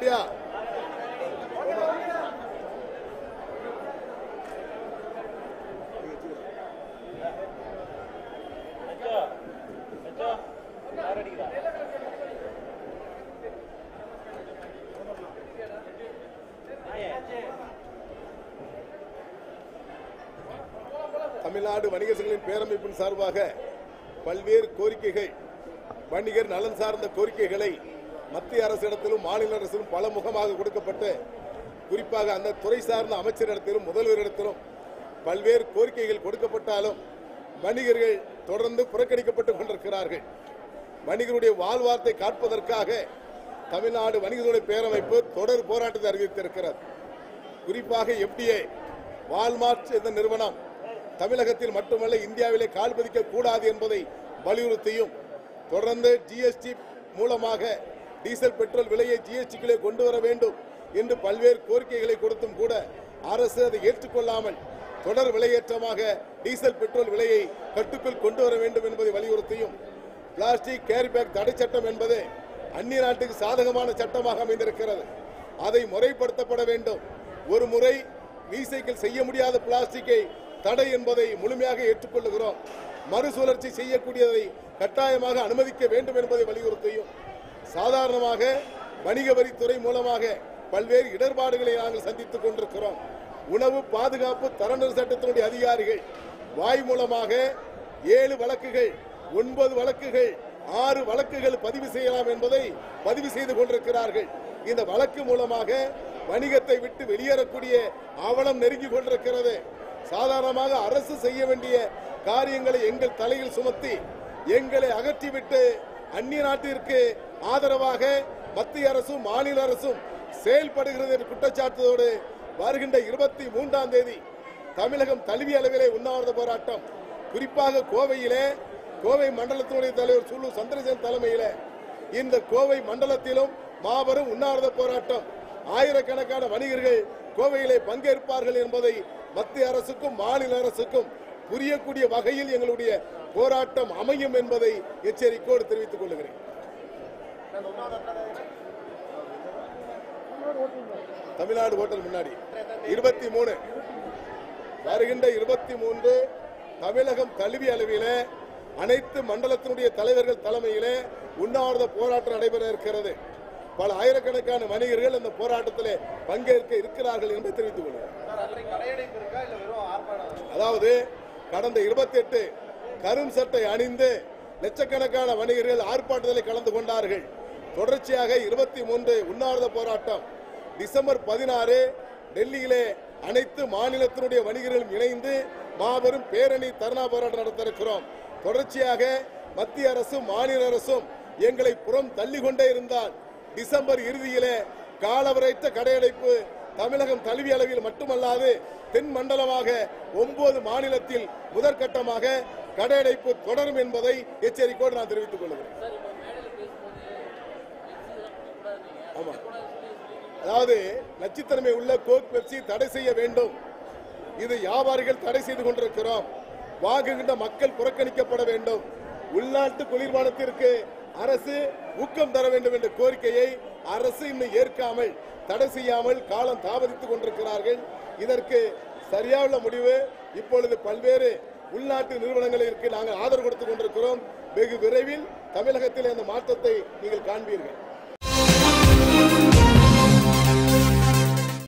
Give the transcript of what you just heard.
சூர்யா தமிழ்நாடு வணிக சங்கங்களின் பேரமைப்பின் சார்பாக பல்வேறு கோரிக்கைகள் வணிகர் நலன் சார்ந்த கோரிக்கைகளை மத்திய அரசிடத்திலும் மாநில அரசிலும் பல முகமாக கொடுக்கப்பட்டு குறிப்பாக அந்த துறை சார்ந்த அமைச்சரிடத்திலும் முதல்வரிடத்திலும் பல்வேறு கோரிக்கைகள் கொடுக்கப்பட்டாலும் வணிகர்கள் தொடர்ந்து புறக்கணிக்கப்பட்டுக் கொண்டிருக்கிறார்கள் வணிகருடைய வாழ்வார்த்தை காப்பதற்காக தமிழ்நாடு வணிகர்களுடைய பேரமைப்பு தொடர் போராட்டத்தை அறிவித்திருக்கிறது குறிப்பாக எஃப்டிஏ வால்மார்ட் என்ற நிறுவனம் தமிழகத்தில் மட்டுமல்ல இந்தியாவிலே கால் பதிக்க கூடாது என்பதை வலியுறுத்தியும் தொடர்ந்து ஜிஎஸ்டி மூலமாக டீசல் பெட்ரோல் விலையை ஜிஎஸ்டிக்குள்ளே கொண்டு வர வேண்டும் என்று பல்வேறு கோரிக்கைகளை கொடுத்தும் கூட அரசு அதை ஏற்றுக்கொள்ளாமல் தொடர் விலையேற்றமாக டீசல் பெட்ரோல் விலையை கட்டுக்குள் கொண்டு வர வேண்டும் என்பதை வலியுறுத்தியும் பிளாஸ்டிக் கேரி பேக் தடை சட்டம் என்பது அந்நிய நாட்டுக்கு சாதகமான சட்டமாக அமைந்திருக்கிறது அதை முறைப்படுத்தப்பட வேண்டும் ஒரு முறை ரீசைக்கிள் செய்ய முடியாத பிளாஸ்டிக்கை தடை என்பதை முழுமையாக ஏற்றுக்கொள்ளுகிறோம் மறுசுழற்சி செய்யக்கூடியதை கட்டாயமாக அனுமதிக்க வேண்டும் என்பதை வலியுறுத்தியும் சாதாரணமாக வணிக வரித்துறை மூலமாக பல்வேறு இடர்பாடுகளை நாங்கள் சந்தித்துக் கொண்டிருக்கிறோம் உணவு பாதுகாப்பு தரநிலை சட்டத்தினுடைய அதிகாரிகள் வாய் மூலமாக ஏழு வழக்குகள் ஒன்பது வழக்குகள் ஆறு வழக்குகள் பதிவு செய்யலாம் என்பதை பதிவு செய்து கொண்டிருக்கிறார்கள் இந்த வழக்கு மூலமாக வணிகத்தை விட்டு வெளியேறக்கூடிய அவலம் நெருங்கி கொண்டிருக்கிறது சாதாரணமாக அரசு செய்ய வேண்டிய காரியங்களை எங்கள் தலையில் சுமத்தி எங்களை அகற்றிவிட்டு அந்நிய நாட்டிற்கு ஆதரவாக மத்திய அரசும் மாநில அரசும் செயல்படுகிறது என்ற குற்றச்சாட்டோடு வருகின்ற இருபத்தி மூன்றாம் தேதி தமிழகம் தழுவிய அளவிலே உண்ணாவிரத போராட்டம் குறிப்பாக கோவையிலே கோவை மண்டலத்தினுடைய தலைவர் சுல்லு சந்திரசேகர் தலைமையிலே இந்த கோவை மண்டலத்திலும் மாபெரும் உண்ணாவிரத போராட்டம் ஆயிரக்கணக்கான வணிகர்கள் கோவையிலே பங்கேற்பார்கள் என்பதை மத்திய அரசுக்கும் மாநில அரசுக்கும் புரியக்கூடிய வகையில் எங்களுடைய போராட்டம் அமையும் என்பதை எச்சரிக்கையோடு தெரிவித்துக் கொள்கிறேன் தமிழ்நாடு ஹோட்டல் முன்னாடி இருபத்தி மூணு வருகின்ற இருபத்தி மூன்று தமிழகம் தழுவிய அளவிலே அனைத்து மண்டலத்தினுடைய தலைவர்கள் தலைமையிலே உண்ணாவிரத போராட்டம் நடைபெற இருக்கிறது பல ஆயிரக்கணக்கான வணிகர்கள் அந்த போராட்டத்திலே பங்கேற்க இருக்கிறார்கள் என்று தெரிவித்துக் கொள்கிறேன் அதாவது கடந்த இருபத்தி எட்டு கரும் சட்டை அணிந்து லட்சக்கணக்கான வணிகர்கள் ஆர்ப்பாட்டத்தில் கலந்து கொண்டார்கள் தொடர்ச்சியாக இருபத்தி மூன்று உண்ணாவிரத போராட்டம் டிசம்பர் பதினாறு டெல்லியிலே அனைத்து மாநிலத்தினுடைய வணிகர்களும் இணைந்து மாபெரும் பேரணி தர்ணா போராட்டம் நடத்த இருக்கிறோம் தொடர்ச்சியாக மத்திய அரசும் மாநில அரசும் எங்களை புறம் தள்ளி கொண்டே இருந்தால் டிசம்பர் இறுதியிலே காலவரைத்த கடையடைப்பு தமிழகம் தழுவிய அளவில் மட்டுமல்லாது தென் மண்டலமாக ஒன்பது மாநிலத்தில் முதற்கட்டமாக கடையடைப்பு தொடரும் என்பதை எச்சரிக்கையோடு நான் தெரிவித்துக் கொள்கிறேன் ஆமா அதாவது நச்சுத்தன்மை உள்ள கோக் பெப்சி தடை செய்ய வேண்டும் இது வியாபாரிகள் தடை செய்து கொண்டிருக்கிறோம் வாங்குகின்ற மக்கள் புறக்கணிக்கப்பட வேண்டும் உள்நாட்டு குளிர்பானத்திற்கு அரசு ஊக்கம் தர வேண்டும் என்ற கோரிக்கையை அரசு இன்னும் ஏற்காமல் தடை செய்யாமல் காலம் தாமதித்துக் கொண்டிருக்கிறார்கள் இதற்கு சரியான முடிவு இப்பொழுது பல்வேறு உள்நாட்டு நிறுவனங்களிற்கு நாங்கள் ஆதரவு கொடுத்துக் கொண்டிருக்கிறோம் வெகு விரைவில் தமிழகத்தில் இந்த மாற்றத்தை நீங்கள் காண்பீர்கள்